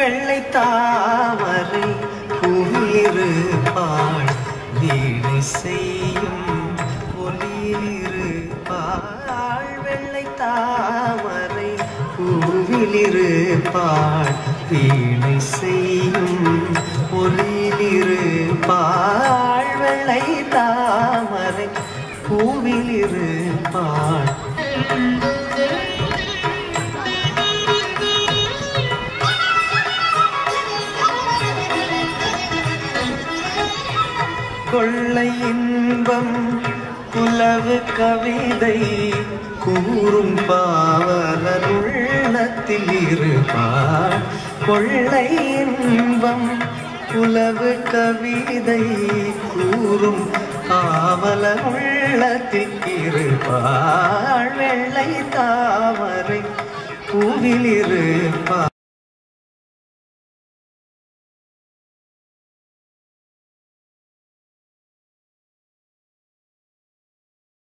வெள்ளை தாமரை பூவிலிருப்பாள் வீணை செய்யும் ஒளியிலிருப்பாள் வெள்ளை தாமரை பூவிலிருப்பாள் வீணை செய்யும் ஒளியிலிருப்பாள் வெள்ளை தாமரை பூவிலிருப்பாள் கொள்ளை இன்பம் புலவு கவிதை கூறும் பாவலர் உள்ளத்தில் இருப்பார் கொள்ளை இன்பம் புலவு கவிதை கூறும் காவலர் உள்ளத்தில் இருப்பார் வெள்ளை தாமரை பூவில் இருப்பார்